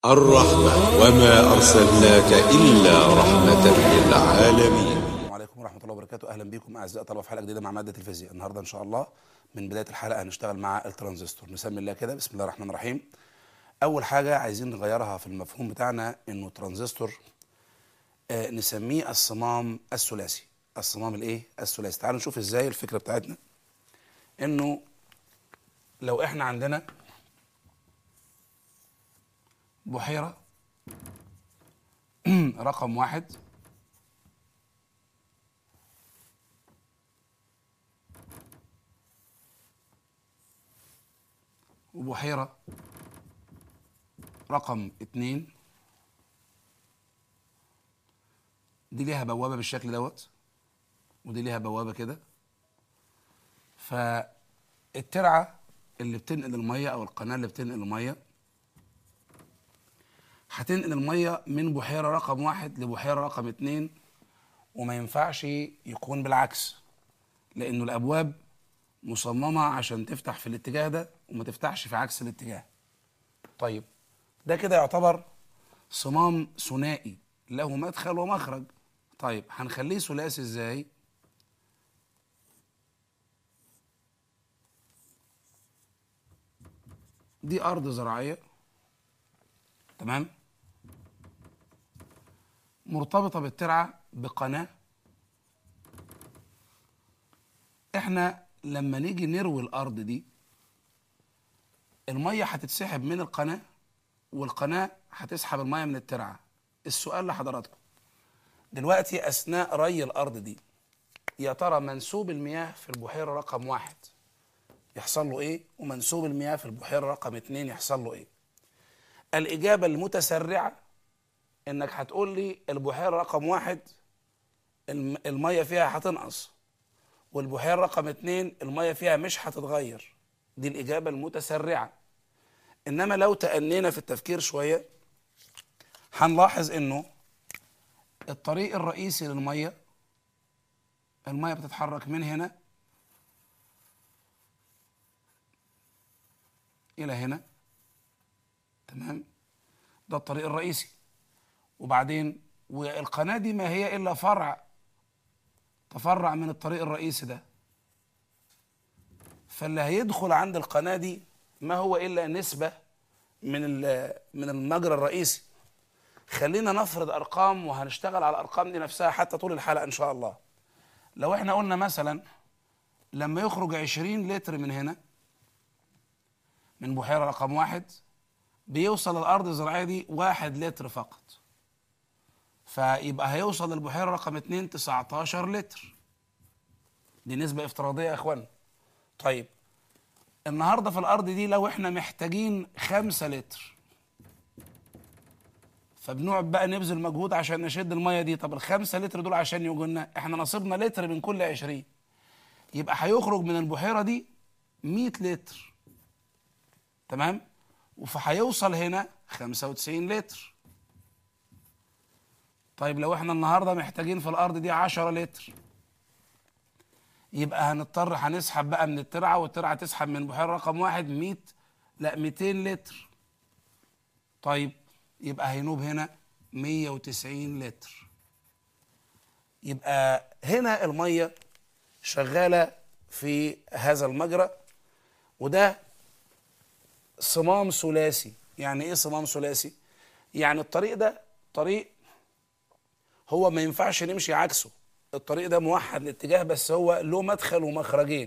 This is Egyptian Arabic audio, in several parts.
الرحمة وما أرسلناك إلا رحمة للعالمين السلام عليكم ورحمة الله وبركاته أهلا بكم أعزائي طلبة في حلقة جديدة مع مادة الفيزياء النهاردة إن شاء الله من بداية الحلقة هنشتغل مع الترانزستور نسمي الله كده بسم الله الرحمن الرحيم أول حاجة عايزين نغيرها في المفهوم بتاعنا إنه ترانزستور آه نسميه الصمام الثلاثي الصمام الإيه؟ الثلاثي تعالوا نشوف إزاي الفكرة بتاعتنا إنه لو إحنا عندنا بحيرة رقم واحد وبحيرة رقم اتنين دي ليها بوابة بالشكل دوت ودي ليها بوابة كده فالترعة اللي بتنقل المية أو القناة اللي بتنقل المية هتنقل المية من بحيرة رقم واحد لبحيرة رقم اتنين وما ينفعش يكون بالعكس لأنه الأبواب مصممة عشان تفتح في الاتجاه ده وما تفتحش في عكس الاتجاه طيب ده كده يعتبر صمام ثنائي له مدخل ومخرج طيب هنخليه ثلاثي ازاي دي أرض زراعية تمام مرتبطة بالترعة بقناة احنا لما نيجي نروي الأرض دي المية هتتسحب من القناة والقناة هتسحب المية من الترعة السؤال لحضراتكم دلوقتي أثناء ري الأرض دي يا ترى منسوب المياه في البحيرة رقم واحد يحصل له إيه ومنسوب المياه في البحيرة رقم اتنين يحصل له إيه الإجابة المتسرعة إنك هتقول لي البحيرة رقم واحد الم- المية فيها هتنقص والبحيرة رقم اتنين المية فيها مش هتتغير دي الإجابة المتسرعة إنما لو تأنينا في التفكير شوية هنلاحظ إنه الطريق الرئيسي للمية المية بتتحرك من هنا إلى هنا تمام ده الطريق الرئيسي وبعدين والقناة دي ما هي إلا فرع تفرع من الطريق الرئيسي ده فاللي هيدخل عند القناة دي ما هو إلا نسبة من ال- من المجرى الرئيسي خلينا نفرض أرقام وهنشتغل على الأرقام دي نفسها حتى طول الحلقة إن شاء الله لو احنا قلنا مثلا لما يخرج 20 لتر من هنا من بحيرة رقم واحد بيوصل الأرض الزراعية دي واحد لتر فقط فيبقى هيوصل للبحيرة رقم اتنين 19 لتر دي نسبة افتراضية يا اخوان طيب النهاردة في الأرض دي لو احنا محتاجين خمسة لتر فبنقعد بقى نبذل مجهود عشان نشد المية دي طب الخمسة لتر دول عشان يجوا لنا احنا نصيبنا لتر من كل عشرين يبقى هيخرج من البحيرة دي 100 لتر تمام فهيوصل هنا 95 لتر طيب لو احنا النهارده محتاجين في الارض دي 10 لتر يبقى هنضطر هنسحب بقى من الترعه والترعه تسحب من بحيره رقم واحد 100 لا 200 لتر طيب يبقى هينوب هنا 190 لتر يبقى هنا الميه شغاله في هذا المجرى وده صمام ثلاثي يعني ايه صمام ثلاثي يعني الطريق ده طريق هو ما ينفعش نمشي عكسه الطريق ده موحد الاتجاه بس هو له مدخل ومخرجين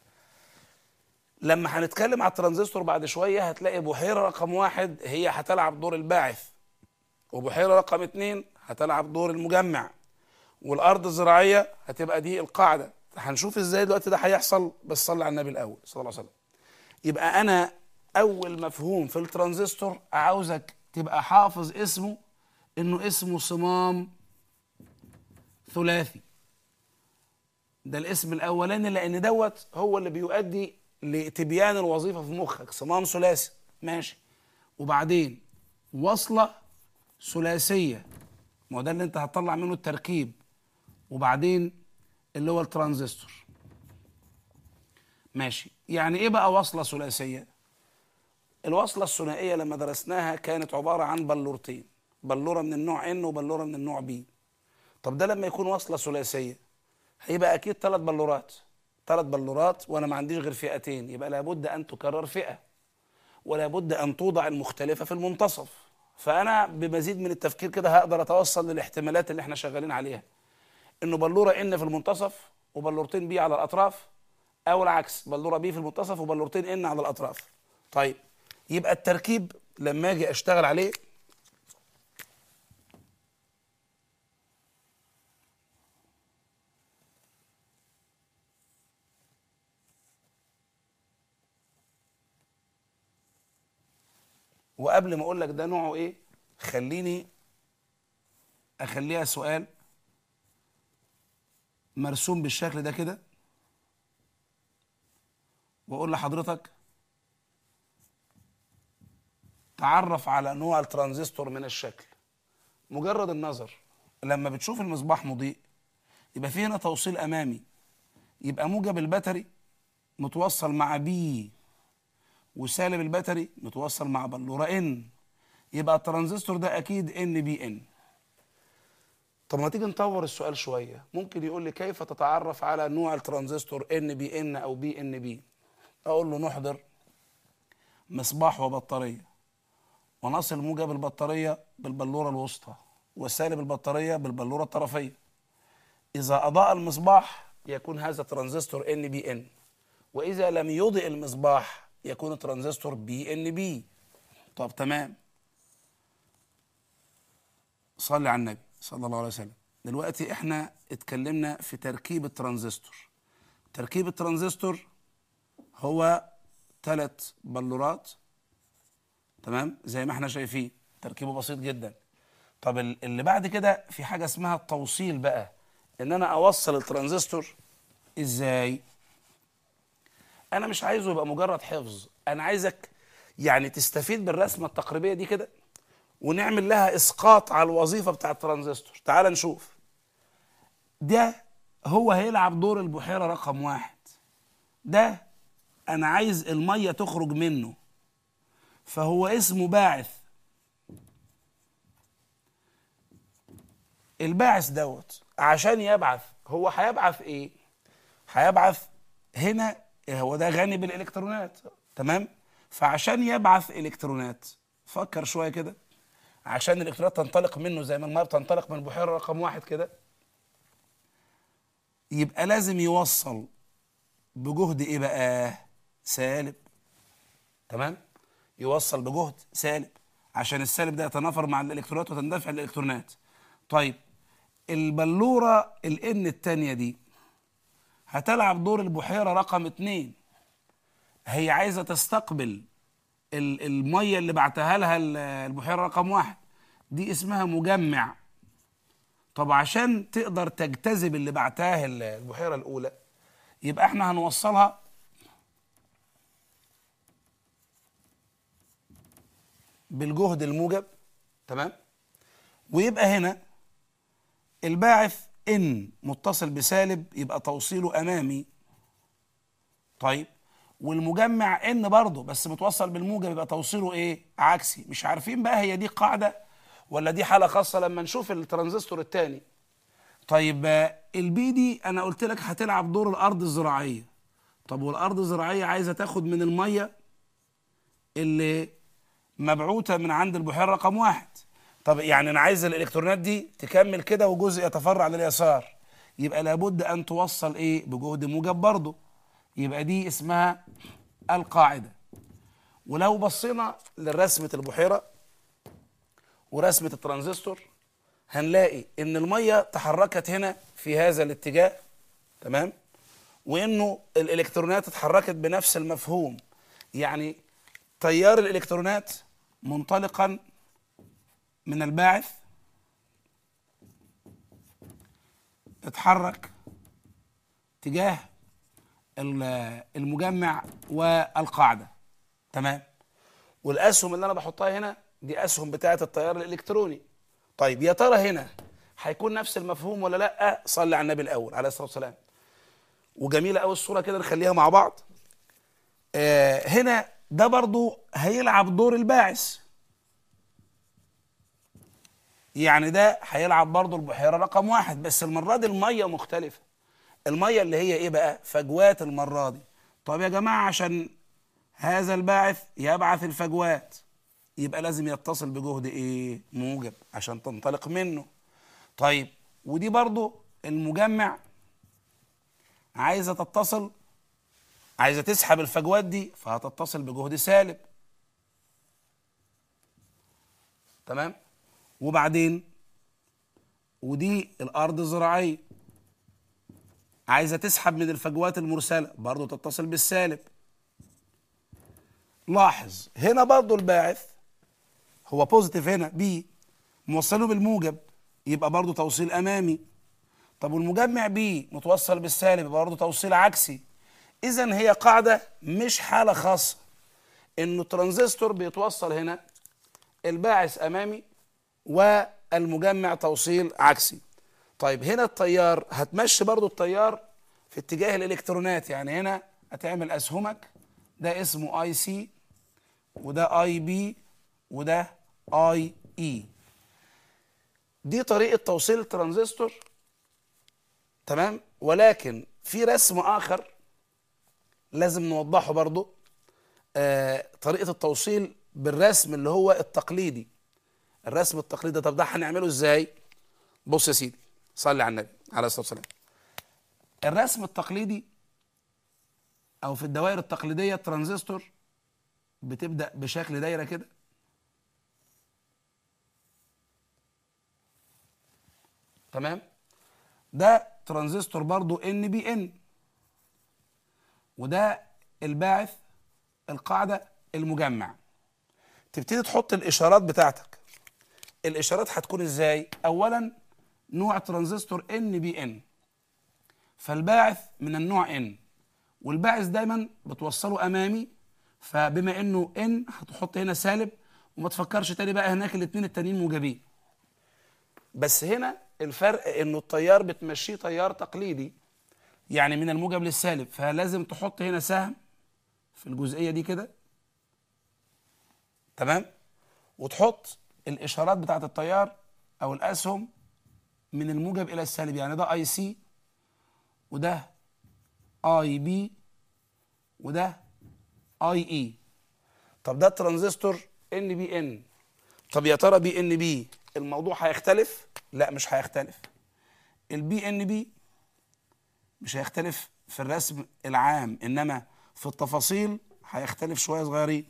لما هنتكلم على الترانزستور بعد شوية هتلاقي بحيرة رقم واحد هي هتلعب دور الباعث وبحيرة رقم اتنين هتلعب دور المجمع والأرض الزراعية هتبقى دي القاعدة هنشوف ازاي دلوقتي ده هيحصل بس صلي على النبي الأول صلى الله عليه وسلم يبقى أنا أول مفهوم في الترانزستور عاوزك تبقى حافظ اسمه إنه اسمه صمام ثلاثي ده الاسم الاولاني لان دوت هو اللي بيؤدي لتبيان الوظيفه في مخك صمام ثلاثي ماشي وبعدين وصله ثلاثيه ما هو ده اللي انت هتطلع منه التركيب وبعدين اللي هو الترانزستور ماشي يعني ايه بقى وصله ثلاثيه الوصلة الثنائية لما درسناها كانت عبارة عن بلورتين بلورة من النوع N وبلورة من النوع B طب ده لما يكون وصلة ثلاثية هيبقى أكيد ثلاث بلورات ثلاث بلورات وأنا ما عنديش غير فئتين يبقى لابد أن تكرر فئة ولا بد أن توضع المختلفة في المنتصف فأنا بمزيد من التفكير كده هقدر أتوصل للاحتمالات اللي احنا شغالين عليها إنه بلورة إن في المنتصف وبلورتين بي على الأطراف أو العكس بلورة بي في المنتصف وبلورتين إن على الأطراف طيب يبقى التركيب لما أجي أشتغل عليه وقبل ما اقول لك ده نوعه ايه خليني اخليها سؤال مرسوم بالشكل ده كده واقول لحضرتك تعرف على نوع الترانزستور من الشكل مجرد النظر لما بتشوف المصباح مضيء يبقى في هنا توصيل امامي يبقى موجب الباتري متوصل مع بي وسالب الباتري متوصل مع بلوره ان يبقى الترانزستور ده اكيد ان بي ان طب ما تيجي نطور السؤال شويه ممكن يقول لي كيف تتعرف على نوع الترانزستور ان بي ان او بي ان بي اقول له نحضر مصباح وبطاريه ونصل موجب البطاريه بالبلوره الوسطى وسالب البطاريه بالبلوره الطرفيه اذا اضاء المصباح يكون هذا ترانزستور ان بي ان واذا لم يضئ المصباح يكون الترانزستور بي ان بي طب تمام صلي على النبي صلى الله عليه وسلم دلوقتي احنا اتكلمنا في تركيب الترانزستور تركيب الترانزستور هو ثلاث بلورات تمام زي ما احنا شايفين تركيبه بسيط جدا طب ال- اللي بعد كده في حاجه اسمها التوصيل بقى ان انا اوصل الترانزستور ازاي انا مش عايزه يبقى مجرد حفظ انا عايزك يعني تستفيد بالرسمه التقريبيه دي كده ونعمل لها اسقاط على الوظيفه بتاع الترانزستور تعال نشوف ده هو هيلعب دور البحيره رقم واحد ده انا عايز الميه تخرج منه فهو اسمه باعث الباعث دوت عشان يبعث هو هيبعث ايه هيبعث هنا هو ده غني بالالكترونات تمام فعشان يبعث الكترونات فكر شويه كده عشان الالكترونات تنطلق منه زي ما الميه بتنطلق من البحيره رقم واحد كده يبقى لازم يوصل بجهد ايه بقى سالب تمام يوصل بجهد سالب عشان السالب ده يتنافر مع الالكترونات وتندفع الالكترونات طيب البلوره الان الثانيه دي هتلعب دور البحيره رقم اتنين هي عايزه تستقبل ال- الميه اللي بعتها لها ال- البحيره رقم واحد دي اسمها مجمع طب عشان تقدر تجتذب اللي بعتها ال- البحيره الاولى يبقى احنا هنوصلها بالجهد الموجب تمام ويبقى هنا الباعث ان متصل بسالب يبقى توصيله امامي طيب والمجمع ان برضه بس متوصل بالموجب يبقى توصيله ايه عكسي مش عارفين بقى هي دي قاعده ولا دي حاله خاصه لما نشوف الترانزستور الثاني طيب آه، البي دي انا قلت لك هتلعب دور الارض الزراعيه طب والارض الزراعيه عايزه تاخد من الميه اللي مبعوثه من عند البحيره رقم واحد طب يعني انا عايز الالكترونات دي تكمل كده وجزء يتفرع لليسار يبقى لابد ان توصل ايه بجهد موجب برضه يبقى دي اسمها القاعده ولو بصينا لرسمه البحيره ورسمه الترانزستور هنلاقي ان الميه تحركت هنا في هذا الاتجاه تمام وانه الالكترونات اتحركت بنفس المفهوم يعني تيار الالكترونات منطلقا من الباعث اتحرك تجاه ال- المجمع والقاعده تمام والاسهم اللي انا بحطها هنا دي اسهم بتاعه التيار الالكتروني طيب يا ترى هنا هيكون نفس المفهوم ولا لا صلي على النبي الاول عليه الصلاه والسلام وجميله قوي الصوره كده نخليها مع بعض آه هنا ده برضو هيلعب دور الباعث يعني ده هيلعب برضو البحيرة رقم واحد بس المرة دي المية مختلفة المية اللي هي ايه بقى فجوات المرة دي طب يا جماعة عشان هذا الباعث يبعث الفجوات يبقى لازم يتصل بجهد ايه موجب عشان تنطلق منه طيب ودي برضو المجمع عايزة تتصل عايزة تسحب الفجوات دي فهتتصل بجهد سالب تمام وبعدين ودي الأرض الزراعية عايزة تسحب من الفجوات المرسلة برضو تتصل بالسالب لاحظ هنا برضو الباعث هو بوزيتيف هنا بي موصله بالموجب يبقى برضو توصيل أمامي طب والمجمع بي متوصل بالسالب يبقى برضه توصيل عكسي اذا هي قاعده مش حاله خاصه انه ترانزستور بيتوصل هنا الباعث امامي والمجمع توصيل عكسي طيب هنا التيار هتمشي برضه التيار في اتجاه الالكترونات يعني هنا هتعمل اسهمك ده اسمه اي سي وده اي بي وده اي اي دي طريقه توصيل الترانزستور تمام ولكن في رسم اخر لازم نوضحه برضو آه طريقه التوصيل بالرسم اللي هو التقليدي الرسم التقليدي طب ده هنعمله ازاي بص يا سيدي صلي على النبي عليه الصلاه والسلام الرسم التقليدي او في الدوائر التقليديه الترانزستور بتبدا بشكل دايره كده تمام ده ترانزستور برضو ان بي ان وده الباعث القاعده المجمع تبتدي تحط الاشارات بتاعتك الاشارات هتكون ازاي اولا نوع ترانزستور ان بي ان فالباعث من النوع ان والباعث دايما بتوصله امامي فبما انه ان هتحط هنا سالب وما تفكرش تاني بقى هناك الاثنين التانيين موجبين بس هنا الفرق انه التيار بتمشيه تيار تقليدي يعني من الموجب للسالب فلازم تحط هنا سهم في الجزئيه دي كده تمام وتحط الاشارات بتاعه التيار او الاسهم من الموجب الى السالب يعني ده اي سي وده اي بي وده اي اي طب ده الترانزستور ان بي ان طب يا ترى بي ان بي الموضوع هيختلف لا مش هيختلف البي ان بي مش هيختلف في الرسم العام انما في التفاصيل هيختلف شويه صغيرين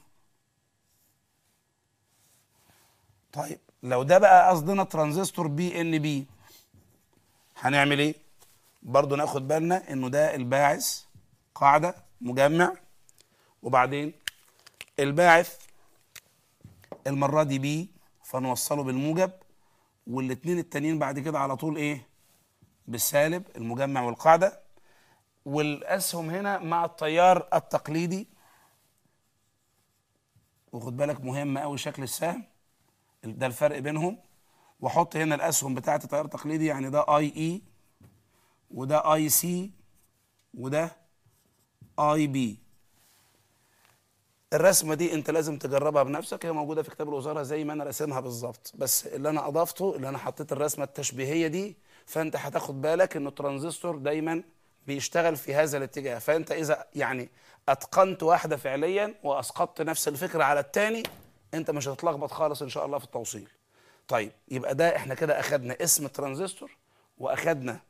طيب لو ده بقى قصدنا ترانزستور بي ان بي هنعمل ايه برضو ناخد بالنا انه ده الباعث قاعده مجمع وبعدين الباعث المره دي بي فنوصله بالموجب والاتنين التانيين بعد كده على طول ايه بالسالب المجمع والقاعده والاسهم هنا مع التيار التقليدي وخد بالك مهم قوي شكل السهم ده الفرق بينهم واحط هنا الاسهم بتاعه التيار التقليدي يعني ده اي اي وده اي سي وده اي بي الرسمه دي انت لازم تجربها بنفسك هي موجوده في كتاب الوزاره زي ما انا راسمها بالظبط بس اللي انا اضفته اللي انا حطيت الرسمه التشبيهيه دي فانت هتاخد بالك ان الترانزستور دايما بيشتغل في هذا الاتجاه فانت اذا يعني اتقنت واحده فعليا واسقطت نفس الفكره على الثاني انت مش هتتلخبط خالص ان شاء الله في التوصيل طيب يبقى ده احنا كده اخدنا اسم الترانزستور واخدنا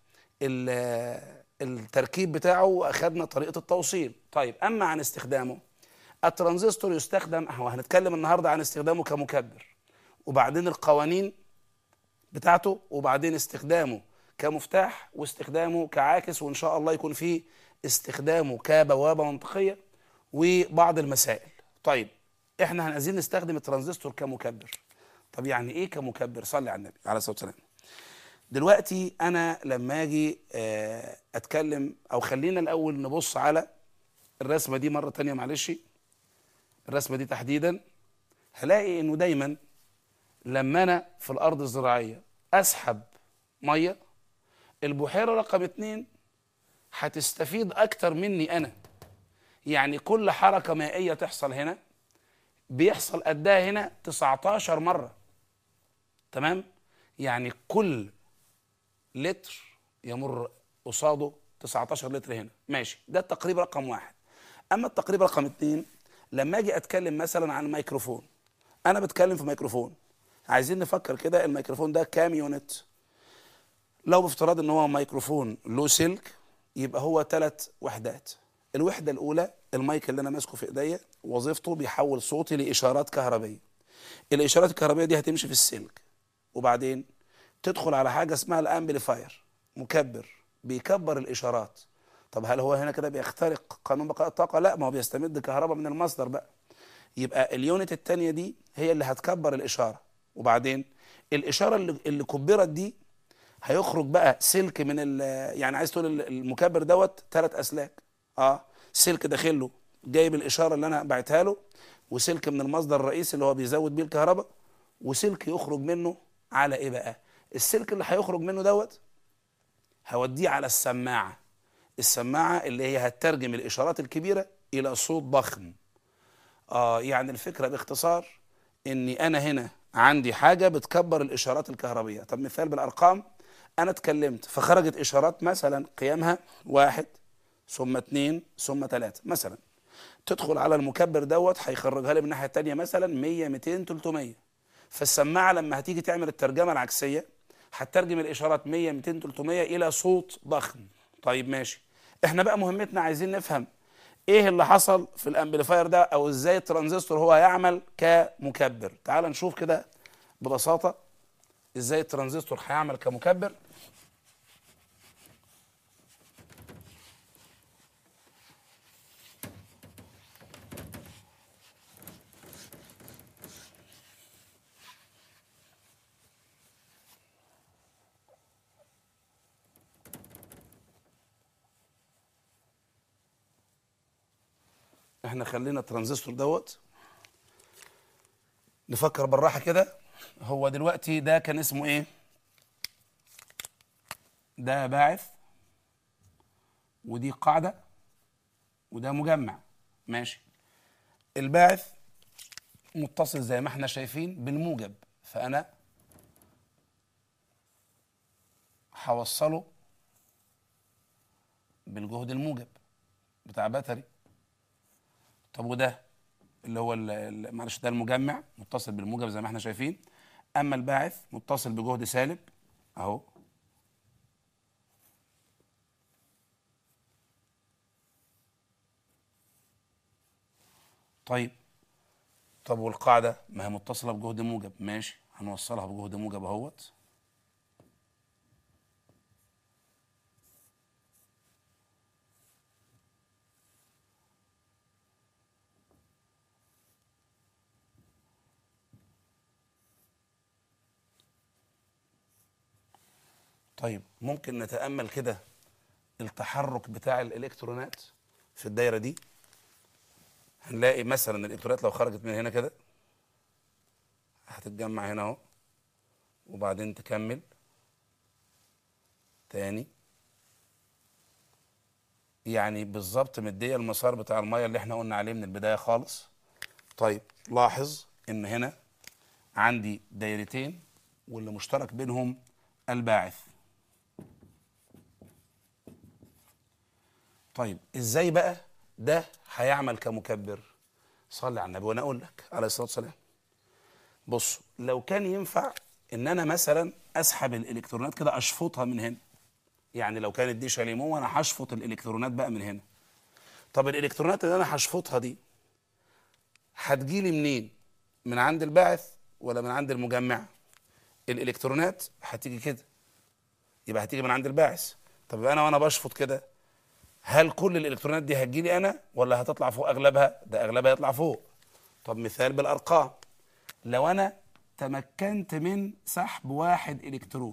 التركيب بتاعه واخدنا طريقه التوصيل طيب اما عن استخدامه الترانزستور يستخدم هو هنتكلم النهارده عن استخدامه كمكبر وبعدين القوانين بتاعته وبعدين استخدامه كمفتاح واستخدامه كعاكس وان شاء الله يكون فيه استخدامه كبوابه منطقيه وبعض المسائل طيب احنا عايزين نستخدم الترانزستور كمكبر طب يعني ايه كمكبر صلي على النبي عليه الصلاه والسلام دلوقتي انا لما اجي اتكلم او خلينا الاول نبص على الرسمه دي مره تانية معلش الرسمه دي تحديدا هلاقي انه دايما لما انا في الارض الزراعيه اسحب ميه البحيره رقم اتنين هتستفيد اكتر مني انا يعني كل حركه مائيه تحصل هنا بيحصل قدها هنا 19 مره تمام يعني كل لتر يمر قصاده 19 لتر هنا ماشي ده التقريب رقم واحد اما التقريب رقم اتنين لما اجي اتكلم مثلا عن ميكروفون انا بتكلم في ميكروفون عايزين نفكر كده الميكروفون ده كام يونت لو بافتراض ان هو ميكروفون له سلك يبقى هو ثلاث وحدات الوحده الاولى المايك اللي انا ماسكه في ايديا وظيفته بيحول صوتي لاشارات كهربيه الاشارات الكهربائيه دي هتمشي في السلك وبعدين تدخل على حاجه اسمها الامبليفاير مكبر بيكبر الاشارات طب هل هو هنا كده بيخترق قانون بقاء الطاقه لا ما هو بيستمد كهرباء من المصدر بقى يبقى اليونت الثانيه دي هي اللي هتكبر الاشاره وبعدين الاشاره اللي, اللي كبرت دي هيخرج بقى سلك من ال يعني عايز تقول المكبر دوت ثلاث اسلاك اه سلك داخله جايب الاشاره اللي انا بعتها له وسلك من المصدر الرئيسي اللي هو بيزود بيه الكهرباء وسلك يخرج منه على ايه بقى السلك اللي هيخرج منه دوت هوديه على السماعه السماعه اللي هي هتترجم الاشارات الكبيره الى صوت ضخم اه يعني الفكره باختصار اني انا هنا عندي حاجه بتكبر الاشارات الكهربيه طب مثال بالارقام انا اتكلمت فخرجت اشارات مثلا قيمها واحد ثم اتنين ثم تلاته مثلا تدخل على المكبر دوت هيخرجها لي من الناحيه الثانيه مثلا 100 200 300 فالسماعه لما هتيجي تعمل الترجمه العكسيه هتترجم الاشارات 100 200 300 الى صوت ضخم طيب ماشي احنا بقى مهمتنا عايزين نفهم ايه اللي حصل في الامبليفاير ده او ازاي الترانزستور هو هيعمل كمكبر تعال نشوف كده ببساطه ازاي الترانزستور هيعمل كمكبر احنا خلينا الترانزستور دوت نفكر بالراحه كده هو دلوقتي ده كان اسمه ايه ده باعث ودي قاعده وده مجمع ماشي الباعث متصل زي ما احنا شايفين بالموجب فانا هوصله بالجهد الموجب بتاع باتري طب وده اللي هو ال- ال- معلش ده المجمع متصل بالموجب زي ما احنا شايفين اما الباعث متصل بجهد سالب اهو طيب طب والقاعده ما هي متصله بجهد موجب ماشي هنوصلها بجهد موجب اهوت طيب ممكن نتأمل كده التحرك بتاع الإلكترونات في الدايرة دي هنلاقي مثلا الإلكترونات لو خرجت من هنا كده هتتجمع هنا أهو وبعدين تكمل تاني يعني بالظبط مدية المسار بتاع المية اللي احنا قلنا عليه من البداية خالص طيب لاحظ ان هنا عندي دايرتين واللي مشترك بينهم الباعث طيب ازاي بقى ده هيعمل كمكبر صلي على النبي وانا اقول لك عليه الصلاه والسلام بص لو كان ينفع ان انا مثلا اسحب الالكترونات كده اشفطها من هنا يعني لو كانت دي شاليمو وانا هشفط الالكترونات بقى من هنا طب الالكترونات اللي انا هشفطها دي هتجيلي منين من عند الباعث ولا من عند المجمع الالكترونات هتيجي كده يبقى هتيجي من عند الباعث طب يبقى انا وانا بشفط كده هل كل الالكترونات دي هتجيلي انا ولا هتطلع فوق اغلبها ده اغلبها يطلع فوق طب مثال بالارقام لو انا تمكنت من سحب واحد الكترون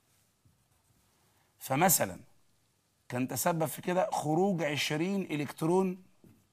فمثلا كان تسبب في كده خروج 20 الكترون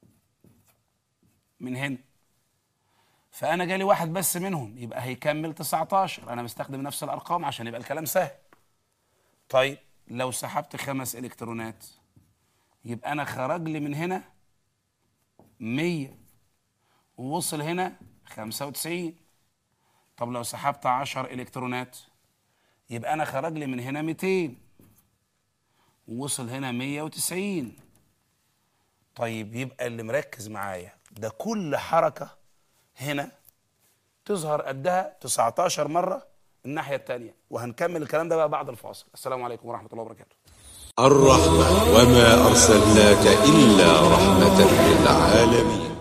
من هنا فانا جالي واحد بس منهم يبقى هيكمل 19 انا مستخدم نفس الارقام عشان يبقى الكلام سهل طيب لو سحبت خمس الكترونات يبقى انا خرج لي من هنا 100 ووصل هنا 95 طب لو سحبت 10 الكترونات يبقى انا خرج لي من هنا 200 ووصل هنا 190 طيب يبقى اللي مركز معايا ده كل حركة هنا تظهر قدها 19 مرة الناحية التانية وهنكمل الكلام ده بقى بعد الفاصل السلام عليكم ورحمة الله وبركاته الرحمة وما أرسلناك إلا رحمة للعالمين